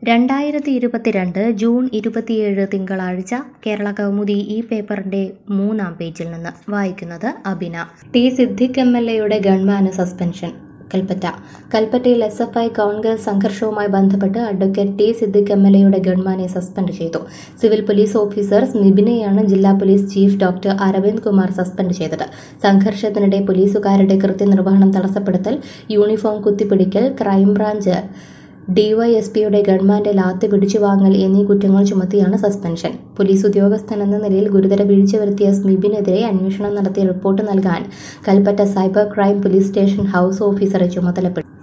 രണ്ടായിരത്തി ഇരുപത്തിരണ്ട് ജൂൺ ഇരുപത്തിയേഴ് തിങ്കളാഴ്ച കേരള കൗമുദി ഈ പേപ്പറിന്റെ മൂന്നാം പേജിൽ നിന്ന് വായിക്കുന്നത് Abina T Siddique M L എയുടെ ഗൺമാന് സസ്പെൻഷൻ കൽപ്പറ്റ കൽപ്പറ്റയിൽ എസ് എഫ് ഐ കോൺഗ്രസ് സംഘർഷവുമായി ബന്ധപ്പെട്ട് advocate T Siddique M L എയുടെ ഗൺമാനെ സസ്പെൻഡ് ചെയ്തു സിവിൽ പോലീസ് ഓഫീസർ സ്മിബിനെയാണ് ജില്ലാ police chief doctor Aravind Kumar suspend ചെയ്തത് സംഘർഷത്തിനിടെ പോലീസുകാരുടെ കൃത്യനിർവഹണം തടസ്സപ്പെടുത്തൽ യൂണിഫോം കുത്തിപ്പിടിക്കൽ ക്രൈംബ്രാഞ്ച് ഡിവൈഎസ്പിയുടെ ഗവൺമെന്റ് ലാത്തി പിടിച്ചുവാങ്ങൽ എന്നീ കുറ്റങ്ങൾ ചുമത്തിയാണ് സസ്പെൻഷൻ പോലീസ് ഉദ്യോഗസ്ഥൻ എന്ന നിലയിൽ ഗുരുതര വീഴ്ച വരുത്തിയ സ്മിബിനെതിരെ അന്വേഷണം നടത്തി റിപ്പോർട്ട് നൽകാൻ Kalpetta cyber crime police station house ഓഫീസറെ ചുമതലപ്പെടുത്തി